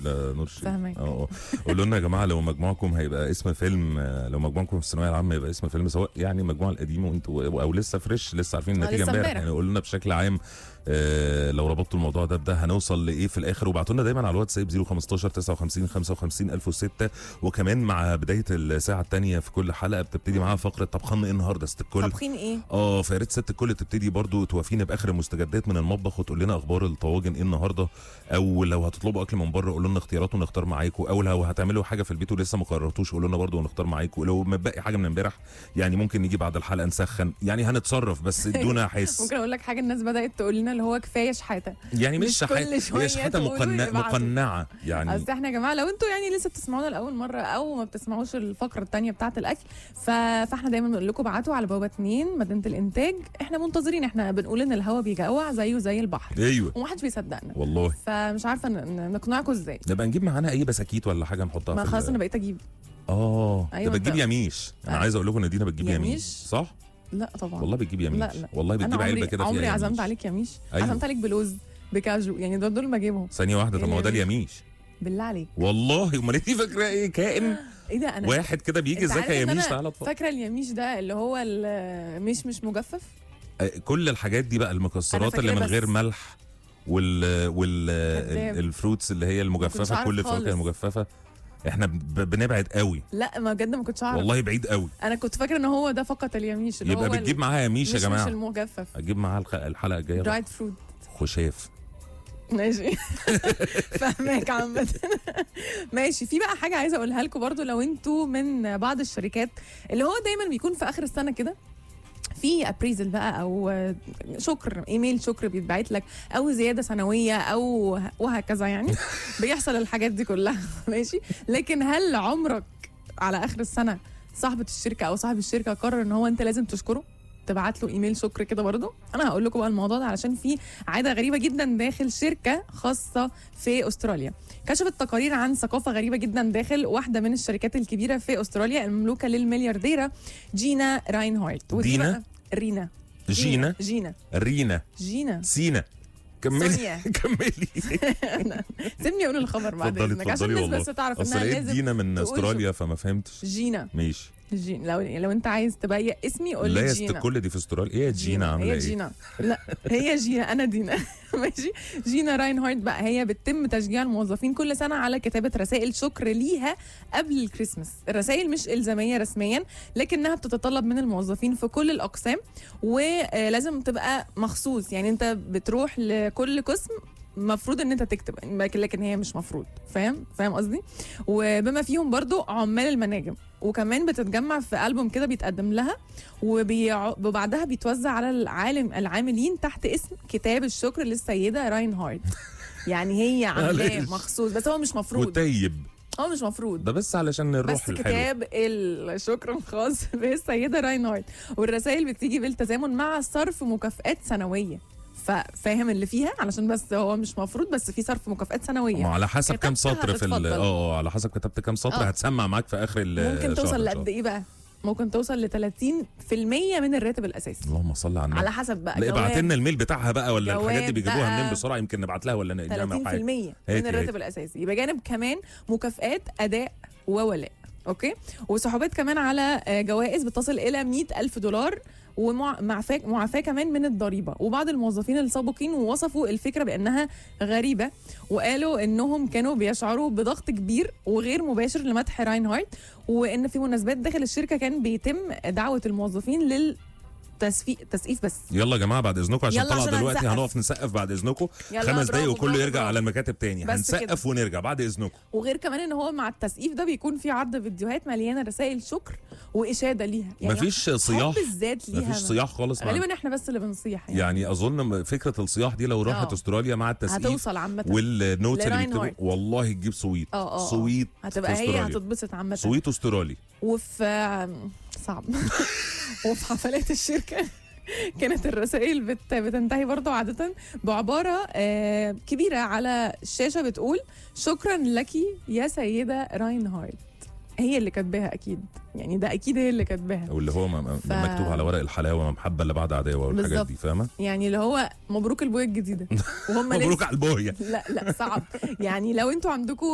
لا نور الشريف فاهمك. اه اه قولوا لنا يا جماعه لو مجموعكم هيبقى اسم فيلم آه، لو مجموعكم في الثانويه العامه هيبقى اسم فيلم سواء يعني المجموعه القديمه وانتوا او لسه فريش لسه عارفين آه، النتيجه لسه امبارح امبارح. يعني قولوا لنا بشكل عام آه، لو ربطتوا الموضوع ده بده هنوصل لايه في الاخر وابعتوا لنا دايما على الواتساب 015 59 55 1006 وكمان مع بدايه الساعه الثانيه في كل حلقه بتبتدي معاها فقره طبخنا ايه النهارده ست الكل طبخين ايه اه فيا ريت ست الكل تبتدي برضو توافينا باخر المستجدات من المطبخ وتقول لنا اخبار الطواجن ايه النهارده او لو هتطلبوا اكل من بره قولوا لنا اختيارات ونختار معاكم او لو هتعملوا حاجه في البيت ولسه ما قررتوش قولوا لنا برضو ونختار معاكم لو متبقي حاجه من امبارح يعني ممكن نيجي بعد الحلقه نسخن يعني هنتصرف بس ادونا حس ممكن اقول لك حاجه الناس بدات تقول لنا اللي هو كفايه شحاته يعني مش مش شحات كل شوية هي شحاته تقولوا مقنعه يبعتوا. مقنعه يعني اصل احنا يا جماعه لو انتوا يعني لسه بتسمعونا لاول مره او ما بتسمعوش الفقره الثانيه بتاعه الاكل ف... فاحنا دايما بنقول لكم ابعتوا على بوابه 2 مدينه الانتاج احنا منتظرين احنا بنقول ان الهوا بيجوع زيه زي البحر ايوه ومحدش بيصدقنا والله فمش عارفه ن- ن- نقنعكم ازاي نبقى نجيب معانا اي بساكيت ولا حاجه نحطها ما في خلاص ال- انا بقيت اجيب اه أيوة ده بتجيب أنت- يميش انا آه. عايز اقول لكم ان دينا بتجيب يميش يميش؟ صح لا طبعا والله بتجيب يميش لا لا والله انا بتجيب علبه عمري كده عمري فيها عزمت يميش. عليك يميش أيوة. عزمت عليك بلوز بكاجو يعني دول دول بجيبهم ثانيه واحده طب ما هو ده اليميش. اليميش بالله عليك والله امال انت فاكره ايه كائن ايه ده انا واحد كده بيجي أنت عارف ازيك يا إن يميش أنا تعالى اتفضل. فاكره اليميش ده اللي هو المش مش مجفف آه، كل الحاجات دي بقى المكسرات أنا اللي من فاكراه غير بس. ملح وال وال كداب. ال- الفروتس اللي هي كنتش المجففه عارف كل الفواكه خالص. المجففه احنا ب- بنبعد قوي لا ما بجد ما كنتش اعرف والله بعيد قوي انا كنت فاكره ان هو ده فقط اليميش اللي يبقى هو بتجيب معاها يميش يا مش مش جماعه المجفف اجيب معاها الخ- الحلقه الجايه بقى. درايد فروت خشاف ماشي فاهمك عامة ماشي في بقى حاجة عايزة أقولها لكم برضو لو انتوا من بعض الشركات اللي هو دايما بيكون في آخر السنة كده في ابريزل بقى او شكر ايميل شكر بيتبعت لك او زياده سنويه او وهكذا يعني بيحصل الحاجات دي كلها ماشي لكن هل عمرك على اخر السنه صاحبه الشركه او صاحب الشركه قرر ان هو انت لازم تشكره تبعت له ايميل شكر كده برضه انا هقول لكم بقى الموضوع ده علشان في عاده غريبه جدا داخل شركه خاصه في استراليا كشفت تقارير عن ثقافه غريبه جدا داخل واحده من الشركات الكبيره في استراليا المملوكه للمليارديره جينا راينهارت ودي دينا؟ بقى رينا جينا جينا رينا جينا سينا كملي سونيا. كملي سيبني اقول الخبر بعد اتفضلي اذنك عشان اتفضلي الناس والله بس تعرف اصل انها لقيت لازم دينا من تقول استراليا فما فهمتش جينا ماشي جين لو لو انت عايز تبيق اسمي قول لا لي يا جينا ست كل دي في استراليا ايه يا جينا عامله هي ايه جينا لا هي جينا انا دينا ماشي جينا راينهارت بقى هي بتتم تشجيع الموظفين كل سنه على كتابه رسائل شكر ليها قبل الكريسماس الرسائل مش الزاميه رسميا لكنها بتتطلب من الموظفين في كل الاقسام ولازم تبقى مخصوص يعني انت بتروح لكل قسم مفروض ان انت تكتب لكن هي مش مفروض فاهم فاهم قصدي وبما فيهم برضو عمال المناجم وكمان بتتجمع في ألبوم كده بيتقدم لها وبيع- وبعدها بيتوزع على العالم العاملين تحت اسم كتاب الشكر للسيدة راينهارت يعني هي عاملاه معلش. مخصوص بس هو مش مفروض وطيب هو مش مفروض ده بس علشان الروح بس الحلوه كتاب الشكر الخاص بالسيدة راينهارت والرسائل بتيجي بالتزامن مع صرف مكافآت سنوية ففاهم اللي فيها علشان بس هو مش مفروض بس في صرف مكافآت سنوية ما على حسب كام كتبتها سطر في ال- هتتفضل. اه اه على حسب كتبت كام سطر آه. هتسمع معاك في اخر الشهر ممكن توصل لقد ايه بقى؟ ممكن توصل ل 30% من الراتب الاساسي اللهم صل على النبي على حسب بقى لا ابعت جواب لنا الميل بتاعها بقى ولا الحاجات دي جواب بيجيبوها بقى. منين بسرعه يمكن نبعت لها ولا نعمل 30% حاجه من هاتي، الراتب هاتي. الاساسي يبقى جانب كمان مكافآت اداء وولاء اوكي وسحوبات كمان على آه، جوائز بتصل الى 100 الف دولار ومعفاه معافاه كمان من الضريبه وبعض الموظفين السابقين وصفوا الفكره بانها غريبه وقالوا انهم كانوا بيشعروا بضغط كبير وغير مباشر لمدح راينهارت وان في مناسبات داخل الشركه كان بيتم دعوه الموظفين للتسفيق تسقيف بس يلا يا جماعه بعد اذنكم عشان يلا طلع عشان دلوقتي هنسقف. هنقف نسقف بعد اذنكم يلا خمس برافو، دقايق وكله برافو، يرجع برافو. على المكاتب تاني بس هنسقف كده. ونرجع بعد اذنكم وغير كمان ان هو مع التسقيف ده بيكون في عرض فيديوهات مليانه رسائل شكر واشاده ليها يعني مفيش صياح حب الذات ليها مفيش صياح خالص مع غالبا احنا بس اللي بنصيح يعني, يعني اظن فكره الصياح دي لو راحت آه. استراليا مع التسقيف هتوصل عامه والنوتس اللي لراين بيكتبوا هارت. والله تجيب سويت اه اه آه. سويت هتبقى في هي أستراليا. هتتبسط عامه سويت استرالي وفي صعب وفي حفلات الشركه كانت الرسائل بت... بتنتهي برضو عادة بعبارة آه كبيرة على الشاشة بتقول شكرا لك يا سيدة راينهارت هي اللي كاتباها أكيد يعني ده أكيد هي اللي كاتباها او اللي هو م- م- ف- مكتوب على ورق الحلاوه محبه اللي بعد عداوه والحاجات بالظبط. دي فاهمه يعني اللي هو مبروك البوية الجديدة وهم مبروك على البويه لا لا صعب يعني لو انتوا عندكم